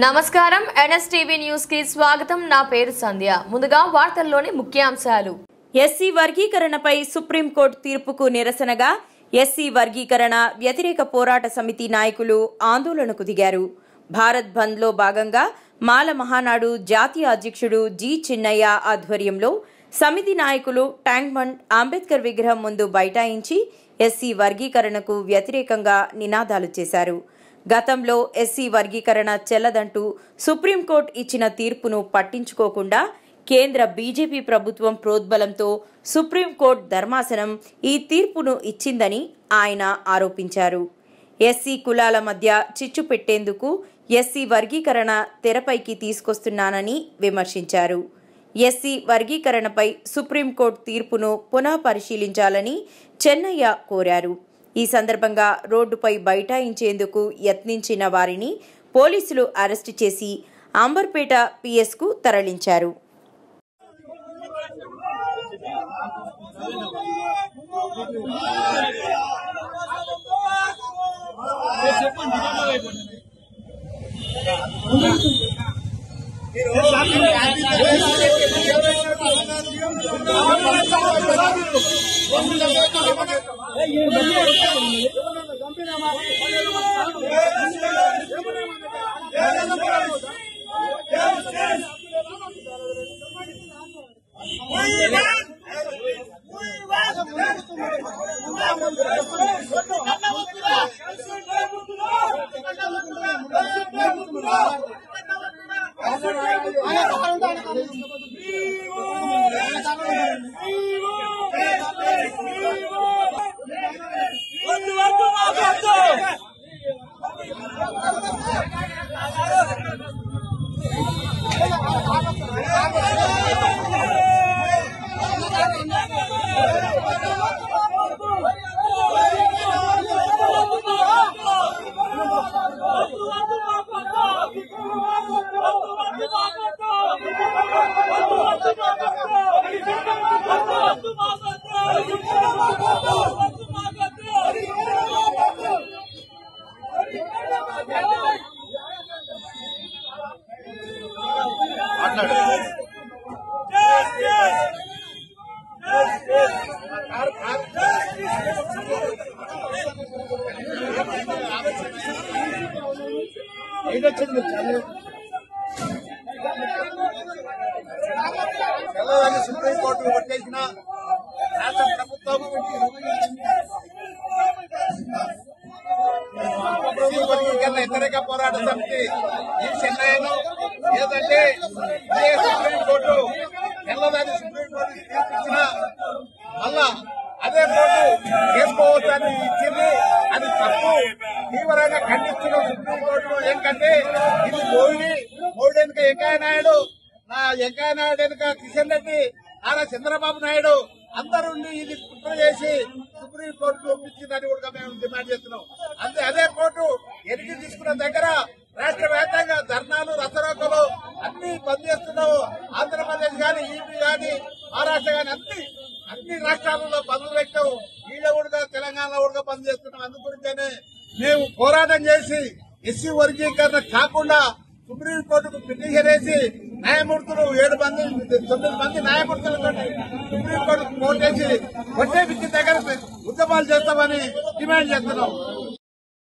నమస్కారం NSTV news కి స్వాగతం నా పేరు సంధ్య ముందుగా వార్తల్లోని ముఖ్యాంశాలు ఎస్సీ వర్గీకరణపై సుప్రీంకోర్టు తీర్పుకు నిరసనగా ఎస్సీ వర్గీకరణ వ్యతిరేక పోరాట సమితి నాయకులు ఆందోళనకు దిగారు భారత్ బంద్లో భాగంగా మాల మహానాడు జాతీయ అధ్యక్షుడు జి చిన్నయ్య ఆధ్వర్యంలో సమితి నాయకులు ట్యాంక్ బండ్ అంబేద్కర్ విగ్రహం ముందు బైఠాయించి ఎస్సీ వర్గీకరణకు వ్యతిరేకంగా నినాదాలు చేశారు గతంలో ఎస్సీ వర్గీకరణ చెల్లదంటూ సుప్రీంకోర్టు ఇచ్చిన తీర్పును పట్టించుకోకుండా కేంద్ర బీజేపీ ప్రభుత్వం ప్రోద్బలంతో సుప్రీంకోర్టు ధర్మాసనం ఈ తీర్పును ఇచ్చిందని ఆయన ఆరోపించారు ఎస్సీ కులాల మధ్య చిచ్చు పెట్టేందుకు ఎస్సీ వర్గీకరణ తెరపైకి తీసుకొస్తున్నానని విమర్శించారు ఎస్సీ వర్గీకరణపై సుప్రీంకోర్టు తీర్పును పునః పరిశీలించాలని చెన్నయ్య కోరారు ఈ సందర్భంగా రోడ్డుపై బైఠాయించేందుకు యత్నించిన వారిని పోలీసులు అరెస్టు చేసి అంబర్పేట పిఎస్కు తరలించారు వద్దు వద్దు మాకు వద్దు తెల్లవారి సుప్రీంకోర్టు కొట్టేసిన రాష్ట్ర ప్రభుత్వం వర్గీకరణ వ్యతిరేక పోరాట సమితి ఈ చెన్నైను ఏదంటే ఇదే సుప్రీంకోర్టు తెల్లవారి సుప్రీంకోర్టు తీర్పిచ్చిన మళ్ళా అదే కోర్టు చేసుకోవచ్చని ఇచ్చింది అది తప్పు తీవ్రంగా ఖండిస్తున్న సుప్రీంకోర్టు ఏంటంటే ఇది మోడీ మోడీ వెనుక వెంకయ్య నాయుడు నా వెంకయ్య నాయుడు వెనుక కిషన్ రెడ్డి నారా చంద్రబాబు నాయుడు అందరూ ఇది కుట్ర చేసి సుప్రీంకోర్టు ఒప్పించిందని కూడా మేము డిమాండ్ చేస్తున్నాం అంతే అదే కోర్టు ఎరిగి తీసుకున్న దగ్గర రాష్ట్ర వ్యాప్తంగా ధర్నాలు రసరోకలు అన్ని బంద్ చేస్తున్నావు ఆంధ్రప్రదేశ్ గాని ఈపీ గాని మహారాష్ట్ర గాని అన్ని అన్ని రాష్ట్రాలలో బంద్ పెట్టావు ఈడ కూడా తెలంగాణలో కూడా బంద్ చేస్తున్నాం అందు గురించనే మేము పోరాటం చేసి ఎస్సీ వర్గీకరణ కాకుండా సుప్రీంకోర్టుకు పిటిషన్ వేసి న్యాయమూర్తులు ఏడు మంది తొమ్మిది మంది న్యాయమూర్తులతో సుప్రీంకోర్టుకు కోర్టు వేసి కొట్టే విద్య దగ్గర ఉద్యమాలు చేస్తామని డిమాండ్ చేస్తున్నాం